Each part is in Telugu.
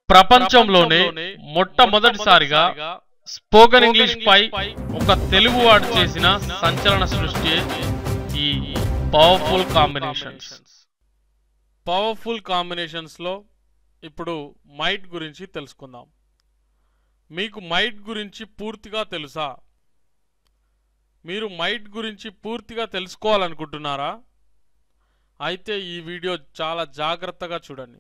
ప్రపంచంలోనే మొట్టమొదటిసారిగా స్పోకెన్ ఇంగ్లీష్ పై ఒక తెలుగు వాడు చేసిన సంచలన సృష్టి ఈ పవర్ఫుల్ కాంబినేషన్స్ పవర్ఫుల్ కాంబినేషన్స్ లో ఇప్పుడు మైట్ గురించి తెలుసుకుందాం మీకు మైట్ గురించి పూర్తిగా తెలుసా మీరు మైట్ గురించి పూర్తిగా తెలుసుకోవాలనుకుంటున్నారా అయితే ఈ వీడియో చాలా జాగ్రత్తగా చూడండి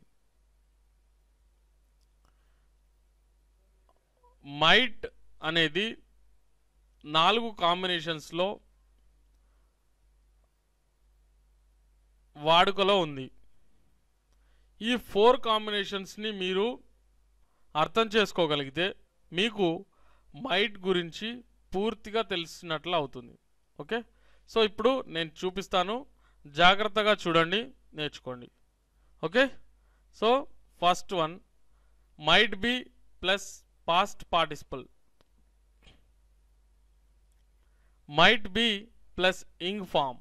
మైట్ అనేది నాలుగు కాంబినేషన్స్లో వాడుకలో ఉంది ఈ ఫోర్ కాంబినేషన్స్ని మీరు అర్థం చేసుకోగలిగితే మీకు మైట్ గురించి పూర్తిగా తెలిసినట్లు అవుతుంది ఓకే సో ఇప్పుడు నేను చూపిస్తాను జాగ్రత్తగా చూడండి నేర్చుకోండి okay so first one might be plus past participle might be plus ing form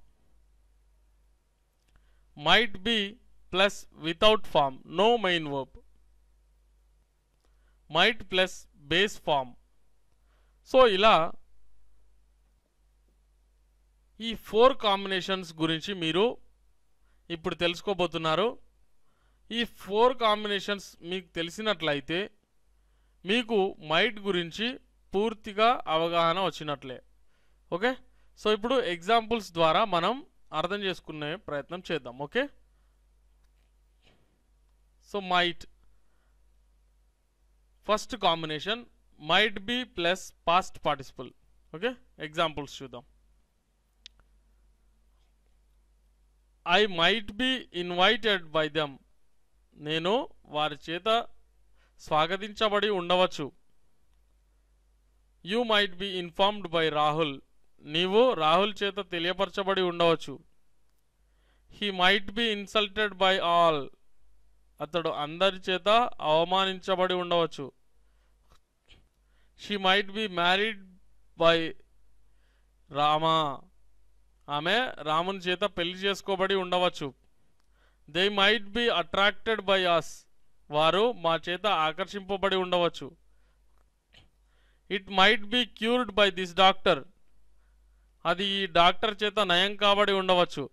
might be plus without form no main verb might plus base form so ఇలా ఈ ఫోర్ కాంబినేషన్స్ గురించి మీరు ఇప్పుడు తెలుసుకోబోతున్నారు ఈ ఫోర్ కాంబినేషన్స్ మీకు తెలిసినట్లయితే మీకు మైట్ గురించి పూర్తిగా అవగాహన వచ్చినట్లే ఓకే సో ఇప్పుడు ఎగ్జాంపుల్స్ ద్వారా మనం అర్థం చేసుకునే ప్రయత్నం చేద్దాం okay so might first combination might be plus past participle okay examples చూద్దాం I might be invited by them నేను వారి చేత స్వాగతించబడి ఉండవచ్చు you might be informed by Rahul నీవు రాహుల్ చేత తెలియపరచబడి ఉండవచ్చు he might be insulted by all అతడు అందరి చేత అవమానించబడి ఉండవచ్చు she might be married by Rama ఆమె రాముని చేత పెళ్లి చేసుకోబడి ఉండవచ్చు they might be attracted by us వారు మా చేత ఆకర్షింపబడి ఉండవచ్చు it might be cured by this doctor అది ఈ డాక్టర్ చేత నయం కాబడి ఉండవచ్చు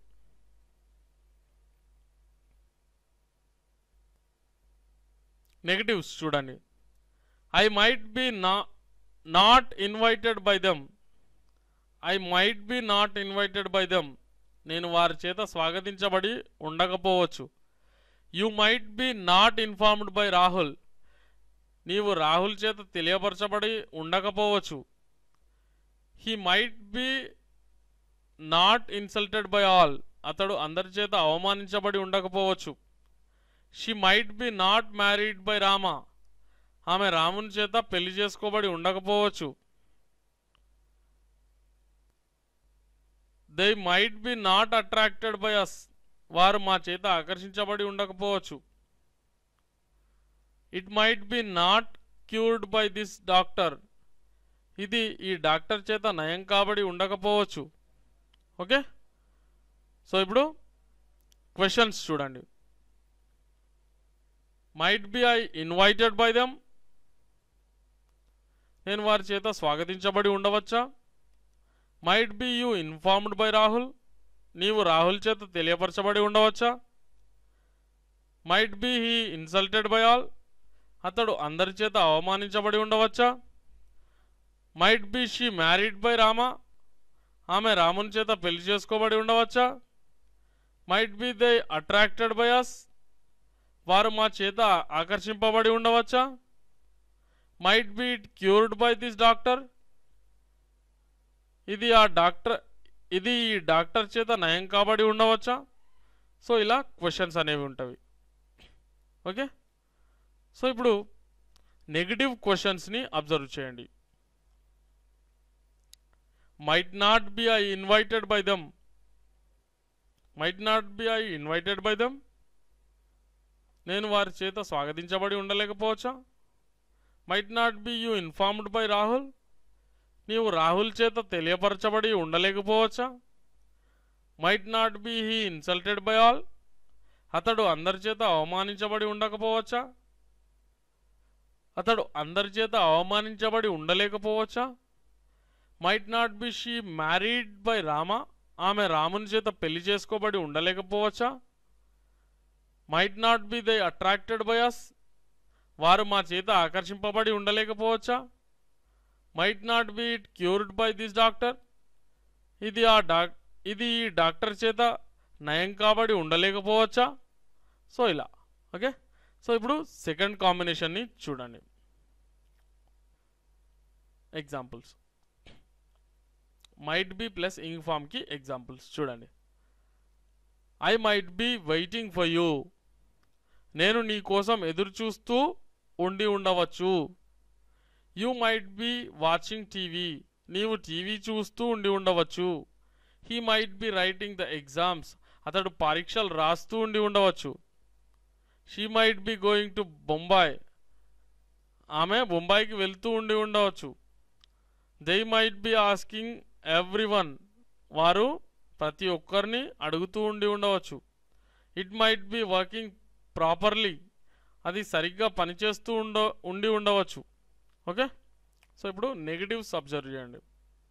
నెగటివ్స్ చూడండి ఐ మైట్ బి నా not invited by them I might be not invited by them నేను వారి చేత స్వాగతించబడి ఉండకపోవచ్చు you might be not informed by Rahul నీవు రాహుల్ చేత తెలియపరచబడి ఉండకపోవచ్చు he might be not insulted by all అతడు అందరి చేత అవమానించబడి ఉండకపోవచ్చు she might be not married by Rama ఆమె రాముని చేత పెళ్లి చేసుకోబడి ఉండకపోవచ్చు they might be not attracted by us వారు మా చేత ఆకర్షించబడి ఉండకపోవచ్చు it might be not cured by this doctor ఇది ఈ డాక్టర్ చేత నయం కాబడి ఉండకపోవచ్చు ఓకే సో ఇప్పుడు క్వశ్చన్స్ చూడండి might be I invited by them నేను వారి చేత స్వాగతించబడి ఉండవచ్చా might be you informed by Rahul నీవు రాహుల్ చేత తెలియపరచబడి ఉండవచ్చా might be he insulted by all అతడు అందరి చేత అవమానించబడి ఉండవచ్చా might be she married by Rama ఆమె రాముని చేత పెళ్లి చేసుకోబడి ఉండవచ్చా might be they attracted by us వారు మా చేత ఆకర్షింపబడి ఉండవచ్చా might be cured by this doctor ఇది ఆ డాక్టర్ ఇది ఈ డాక్టర్ చేత నయం కాబడి ఉండవచ్చా సో ఇలా క్వశ్చన్స్ అనేవి ఉంటవి ఓకే సో ఇప్పుడు నెగిటివ్ క్వశ్చన్స్ని అబ్జర్వ్ చేయండి might not be I invited by them might not be I invited by them నేను వారి చేత స్వాగతించబడి ఉండలేకపోవచ్చా might not be you informed by Rahul నీవు రాహుల్ చేత తెలియపరచబడి ఉండలేకపోవచ్చా might not be he insulted by all అతడు అందరి చేత అవమానించబడి ఉండకపోవచ్చా అతడు అందరి చేత అవమానించబడి ఉండలేకపోవచ్చా might not be she married by Rama ఆమె రాముని చేత పెళ్లి చేసుకోబడి ఉండలేకపోవచ్చా might not be they attracted by us వారు మా చేత ఆకర్షింపబడి ఉండలేకపోవచ్చా might not be it cured by this doctor ఇది ఆ డాక్ ఇది ఈ డాక్టర్ చేత నయం కాబడి ఉండలేకపోవచ్చా సో ఇలా ఓకే సో ఇప్పుడు సెకండ్ కాంబినేషన్ని చూడండి examples might be plus ing ఫామ్కి ఎగ్జాంపుల్స్ చూడండి I might be waiting for you నేను నీ కోసం ఎదురు చూస్తూ ఉండి ఉండవచ్చు you might be watching TV నీవు టీవీ చూస్తూ ఉండి ఉండవచ్చు he might be writing the exams అతడు పరీక్షలు రాస్తూ ఉండి ఉండవచ్చు she might be going to Bombay ఆమె బొంబాయికి వెళ్తూ ఉండి ఉండవచ్చు they might be asking everyone వారు ప్రతి ఒక్కరిని అడుగుతూ ఉండి ఉండవచ్చు it might be working properly అది సరిగ్గా పనిచేస్తూ ఉండ ఉండి ఉండవచ్చు ఓకే సో ఇప్పుడు నెగిటివ్స్ అబ్జర్వ్ చేయండి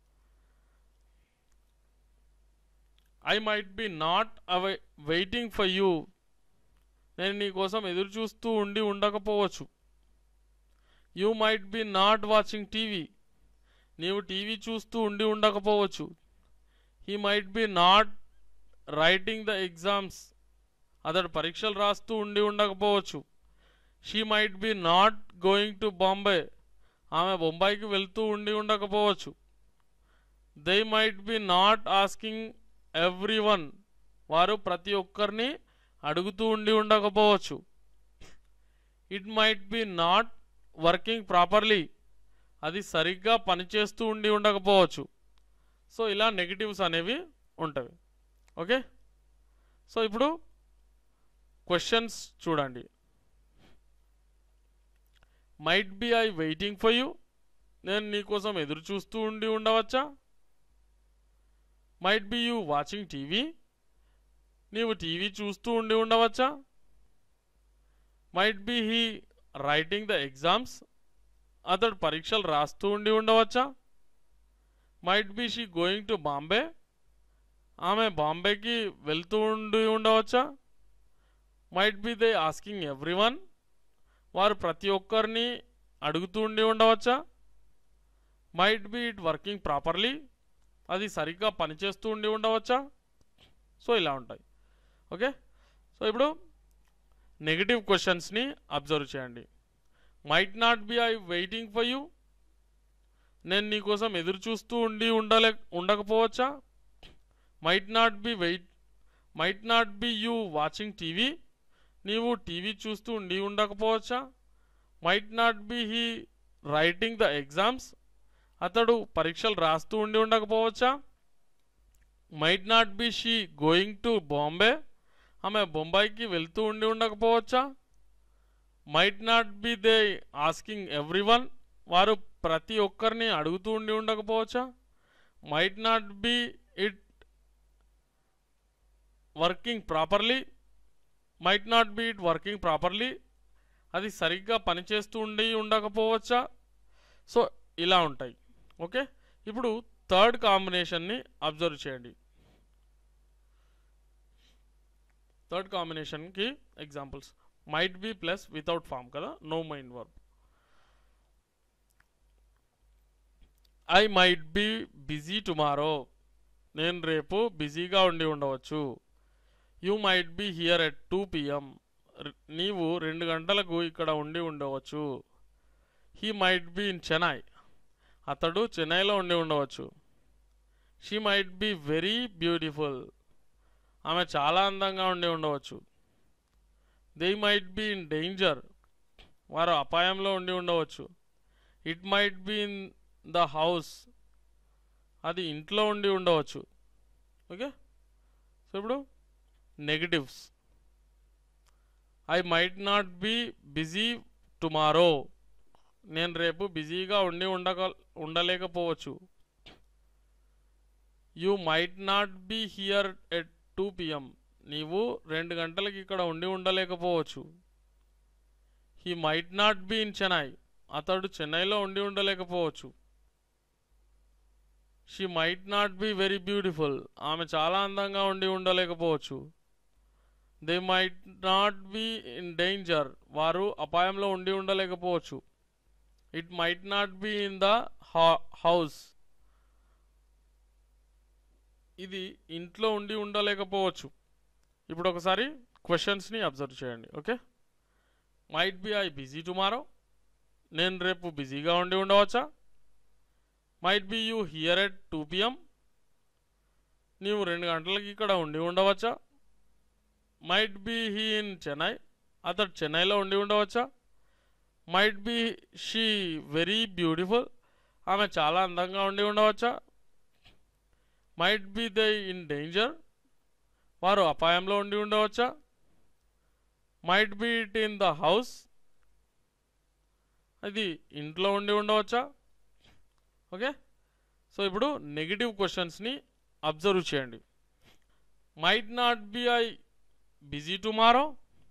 ఐ మైట్ బి నాట్ అవై వెయిటింగ్ ఫర్ యూ నేను నీ కోసం ఎదురు చూస్తూ ఉండి ఉండకపోవచ్చు you might be not watching TV నీవు టీవీ చూస్తూ ఉండి ఉండకపోవచ్చు he might be not writing the exams అతడు పరీక్షలు రాస్తూ ఉండి ఉండకపోవచ్చు she might be not going to Bombay ఆమె బొంబాయికి వెళ్తూ ఉండి ఉండకపోవచ్చు they might be not asking everyone వారు ప్రతి ఒక్కరిని అడుగుతూ ఉండి ఉండకపోవచ్చు it might be not working properly అది సరిగ్గా పనిచేస్తూ ఉండి ఉండకపోవచ్చు సో ఇలా నెగిటివ్స్ అనేవి ఉంటవి ఓకే సో ఇప్పుడు క్వశ్చన్స్ చూడండి might be I waiting for you నేను నీకోసం ఎదురు చూస్తూ ఉండి ఉండవచ్చా might be you watching TV నీవు టీవీ చూస్తూ ఉండి ఉండవచ్చా might be he writing the exams అతడు పరీక్షలు రాస్తూ ఉండి ఉండవచ్చా might be she going to Bombay ఆమె బాంబేకి వెళ్తూ ఉండి ఉండవచ్చా might be they asking everyone వారు ప్రతి ఒక్కరిని అడుగుతూ ఉండి ఉండవచ్చా might be it working properly అది సరిగ్గా పనిచేస్తూ ఉండి ఉండవచ్చా సో ఇలా ఉంటాయి ఓకే సో ఇప్పుడు నెగిటివ్ క్వశ్చన్స్ని అబ్జర్వ్ చేయండి might not be I waiting for you నేను నీకోసం ఎదురు చూస్తూ ఉండి ఉండలే ఉండకపోవచ్చా might not be wait might not be you watching TV నీవు టీవీ చూస్తూ ఉండి ఉండకపోవచ్చా might not be he writing the exams అతడు పరీక్షలు రాస్తూ ఉండి ఉండకపోవచ్చా might not be she going to Bombay ఆమె బొంబాయికి వెళ్తూ ఉండి ఉండకపోవచ్చా might not be they asking everyone వారు ప్రతి ఒక్కరిని అడుగుతూ ఉండి ఉండకపోవచ్చా might not be it working properly might not be it working properly అది సరిగ్గా పనిచేస్తూ ఉండి ఉండకపోవచ్చా సో ఇలా ఉంటాయి ఓకే ఇప్పుడు థర్డ్ కాంబినేషన్ని అబ్జర్వ్ చేయండి థర్డ్ కాంబినేషన్కి examples might be plus without form కదా no mind verb I might be busy tomorrow నేను రేపు బిజీగా ఉండి ఉండవచ్చు you might be here at two PM నీవు రెండు గంటలకు ఇక్కడ ఉండి ఉండవచ్చు he might be in Chennai అతడు చెన్నైలో ఉండి ఉండవచ్చు she might be very beautiful ఆమె చాలా అందంగా ఉండి ఉండవచ్చు they might be in danger వారు అపాయంలో ఉండి ఉండవచ్చు it might be in the house అది ఇంట్లో ఉండి ఉండవచ్చు ఓకే సో ఇప్పుడు negatives I might not be busy tomorrow నేను రేపు బిజీగా ఉండి ఉండక ఉండలేకపోవచ్చు you might not be here at two PM నీవు రెండు గంటలకి ఇక్కడ ఉండి ఉండలేకపోవచ్చు he might not be in Chennai అతడు చెన్నైలో ఉండి ఉండలేకపోవచ్చు she might not be very beautiful ఆమె చాలా అందంగా ఉండి ఉండలేకపోవచ్చు they might not be in danger వారు అపాయంలో ఉండి ఉండలేకపోవచ్చు it might not be in the house ఇది ఇంట్లో ఉండి ఉండలేకపోవచ్చు ఇప్పుడు ఒకసారి క్వశ్చన్స్ని అబ్జర్వ్ చేయండి okay might be I busy tomorrow నేను రేపు బిజీగా ఉండి ఉండవచ్చా might be you here at two PM నీవు రెండు గంటలకి ఇక్కడ ఉండి ఉండవచ్చా might be he in Chennai అతడు చెన్నైలో ఉండి ఉండవచ్చా might be she very beautiful ఆమె చాలా అందంగా ఉండి ఉండవచ్చా might be they in danger వారు అపాయంలో ఉండి ఉండవచ్చా might be it in the house అది ఇంట్లో ఉండి ఉండవచ్చా ఓకే సో ఇప్పుడు నెగిటివ్ క్వశ్చన్స్ని అబ్జర్వ్ చేయండి might not be I busy tomorrow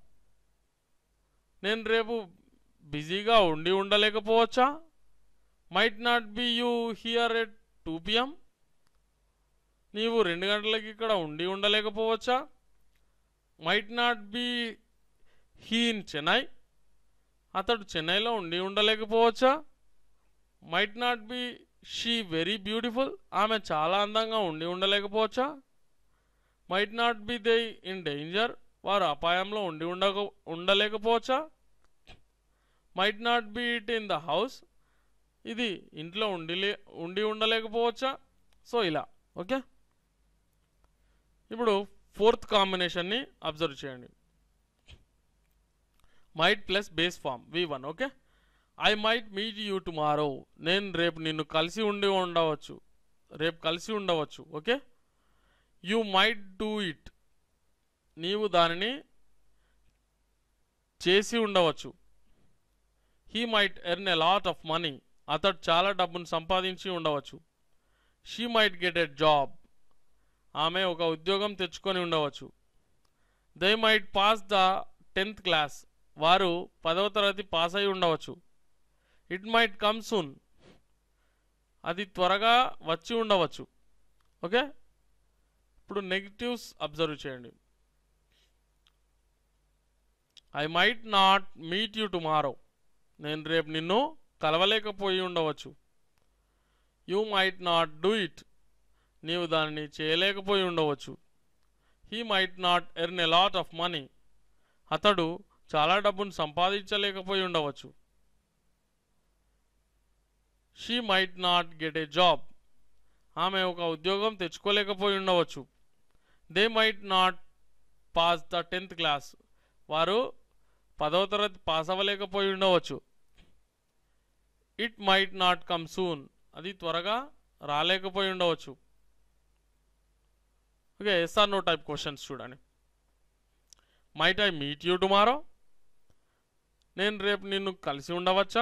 నేను రేపు బిజీగా ఉండి ఉండలేకపోవచ్చా might not be you here at two PM నీవు రెండు గంటలకి ఇక్కడ ఉండి ఉండలేకపోవచ్చా might not be he in Chennai అతడు చెన్నైలో ఉండి ఉండలేకపోవచ్చా might not be she very beautiful ఆమె చాలా అందంగా ఉండి ఉండలేకపోవచ్చా might not be they in danger వారు అపాయంలో ఉండి ఉండక ఉండలేకపోవచ్చా might not be it in the house ఇది ఇంట్లో ఉండి లే- ఉండి ఉండలేకపోవచ్చా సో ఇలా ఓకే ఇప్పుడు ఫోర్త్ కాంబినేషన్ని అబ్జర్వ్ చేయండి might plus base form V one okay I might meet you tomorrow నేను రేపు నిన్ను కలిసి ఉండి ఉండవచ్చు రేపు కలిసి ఉండవచ్చు okay you might do it నీవు దానిని చేసి ఉండవచ్చు he might earn a lot of money అతడు చాలా డబ్బును సంపాదించి ఉండవచ్చు she might get a job ఆమె ఒక ఉద్యోగం తెచ్చుకొని ఉండవచ్చు they might pass the tenth class వారు పదవ తరగతి పాస్ అయి ఉండవచ్చు ఇట్ మైట్ కమ్ సూన్ అది త్వరగా వచ్చి ఉండవచ్చు ఓకే ఇప్పుడు నెగిటివ్స్ అబ్జర్వ్ చేయండి I might not meet you tomorrow నేను రేపు నిన్ను కలవలేకపోయి ఉండవచ్చు you might not do it నీవు దానిని చేయలేకపోయి ఉండవచ్చు he might not earn a lot of money అతడు చాలా డబ్బును సంపాదించలేకపోయి ఉండవచ్చు she might not get a job ఆమె ఒక ఉద్యోగం తెచ్చుకోలేకపోయి ఉండవచ్చు they might not pass the tenth class వారు పదవ తరగతి పాస్ అవ్వలేకపోయి ఉండవచ్చు it might not come soon అది త్వరగా రాలేకపోయి ఉండవచ్చు okay yes or no type questions చూడండి might I meet you tomorrow నేను రేపు నిన్ను కలిసి ఉండవచ్చా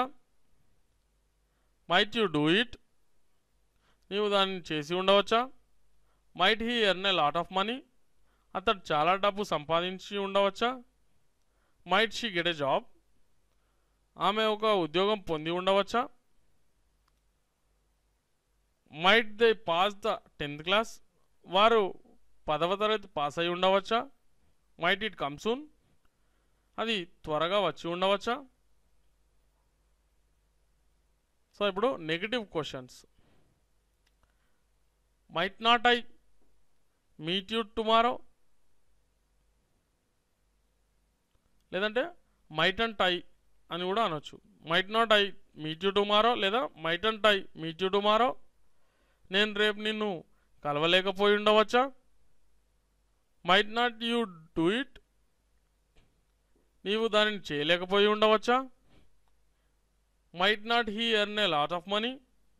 మైట్ యూ డూ ఇట్ నీవు దాన్ని చేసి ఉండవచ్చా might he earn a lot of money అతడు చాలా డబ్బు సంపాదించి ఉండవచ్చా might she get a job ఆమె ఒక ఉద్యోగం పొంది ఉండవచ్చా might they pass the tenth class వారు పదవ తరగతి పాస్ అయి ఉండవచ్చా మైట్ ఇట్ కమ్ సూన్ అది త్వరగా వచ్చి ఉండవచ్చా సో ఇప్పుడు negative questions might not I meet you tomorrow లేదంటే మైట్ అండ్ టై అని కూడా అనొచ్చు might not I meet you tomorrow లేదా mightn't I meet you tomorrow నేను రేపు నిన్ను కలవలేకపోయి ఉండవచ్చా might not you do it నీవు దానిని చేయలేకపోయి ఉండవచ్చా might not he earn a lot of money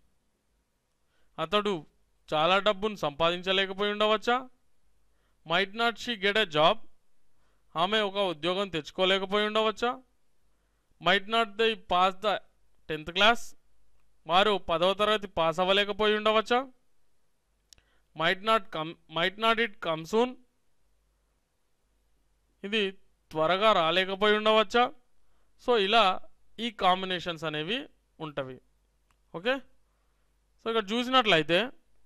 అతడు చాలా డబ్బును సంపాదించలేకపోయి ఉండవచ్చా might not she get a job ఆమె ఒక ఉద్యోగం తెచ్చుకోలేకపోయి ఉండవచ్చా might not they pass the tenth class వారు పదవ తరగతి పాస్ అవ్వలేకపోయి ఉండవచ్చా might not come might not it come soon ఇది త్వరగా రాలేకపోయి ఉండవచ్చా సో ఇలా ఈ కాంబినేషన్స్ అనేవి ఉంటవి ఓకే సో ఇక్కడ చూసినట్లయితే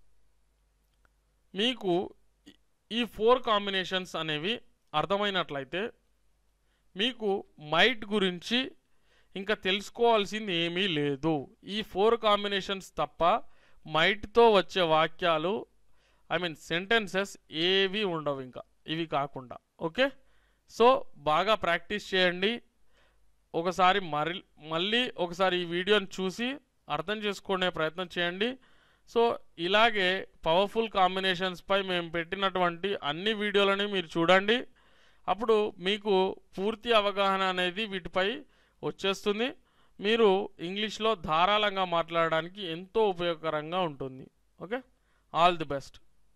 మీకు ఈ- ఈ ఫోర్ కాంబినేషన్స్ అనేవి అర్థమైనట్లయితే మీకు మైట్ గురించి ఇంకా తెలుసుకోవాల్సింది ఏమీ లేదు ఈ ఫోర్ కాంబినేషన్స్ తప్ప మైట్తో వచ్చే వాక్యాలు ఐ మీన్ సెంటెన్సెస్ ఏవి ఉండవు ఇంకా ఇవి కాకుండా ఓకే సో బాగా ప్రాక్టీస్ చేయండి ఒకసారి మరి మళ్ళీ ఒకసారి ఈ వీడియోని చూసి అర్థం చేసుకునే ప్రయత్నం చేయండి సో ఇలాగే పవర్ఫుల్ కాంబినేషన్స్పై మేము పెట్టినటువంటి అన్ని వీడియోలని మీరు చూడండి అప్పుడు మీకు పూర్తి అవగాహన అనేది వీటిపై వచ్చేస్తుంది మీరు ఇంగ్లీష్లో ధారాళంగా మాట్లాడడానికి ఎంతో ఉపయోగకరంగా ఉంటుంది okay all the best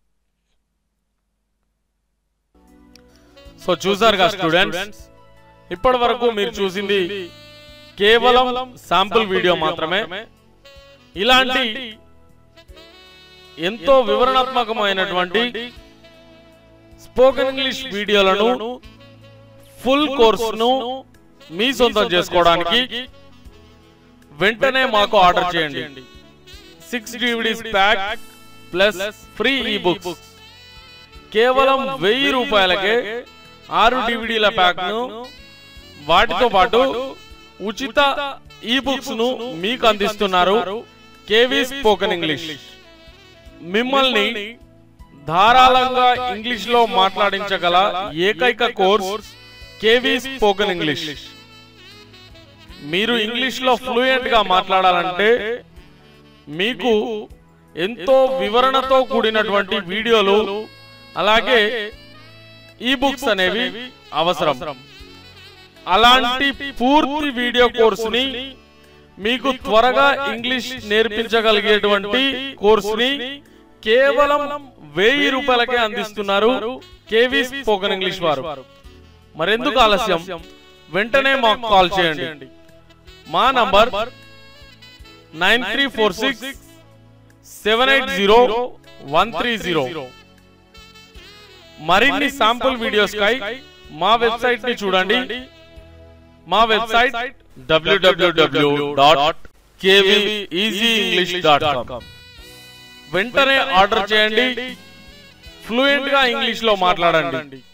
so చూసారుగా స్టూడెంట్స్ ఇప్పటి వరకు మీరు చూసింది కేవలం శాంపుల్ వీడియో మాత్రమే ఇలాంటి ఎంతో వివరణాత్మకమైనటువంటి స్పోకెన్ ఇంగ్లీష్ వీడియోలను ఫుల్ కోర్సును మీ సొంతం చేసుకోవడానికి వెంటనే మాకు ఆర్డర్ చేయండి six DVDs pack plus free e books కేవలం వెయ్యి రూపాయలకే ఆరు డివిడీల ప్యాక్ ను వాటితో పాటు ఉచిత ఈ బుక్స్ ను మీకు అందిస్తున్నారు కేవీ స్పోకెన్ ఇంగ్లీష్ మిమ్మల్ని ధారాళంగా ఇంగ్లీష్ లో మాట్లాడించగల ఏకైక కోర్స్ కేవీ స్పోకెన్ ఇంగ్లీష్ మీరు ఇంగ్లీష్ లో ఫ్లూయెంట్ గా మాట్లాడాలంటే మీకు ఎంతో వివరణతో కూడినటువంటి వీడియోలు అలాగే ఈ బుక్స్ అనేవి అవసరం అలాంటి పూర్తి వీడియో కోర్సుని మీకు త్వరగా ఇంగ్లీష్ నేర్పించగలిగేటువంటి కోర్సుని కేవలం వెయ్యి రూపాయలకే అందిస్తున్నారు కేవీ స్పోకెన్ ఇంగ్లీష్ వారు మరెందుకు ఆలస్యం వెంటనే మాకు కాల్ చేయండి మా number nine three four six seven eight zero one three zero మరిన్ని శాంపుల్ వీడియోస్ కై మా వెబ్సైట్ ని చూడండి మా website W W W dot dot com వెంటనే ఆర్డర్ చేయండి ఫ్లూయెంట్ గా ఇంగ్లీష్ లో మాట్లాడండి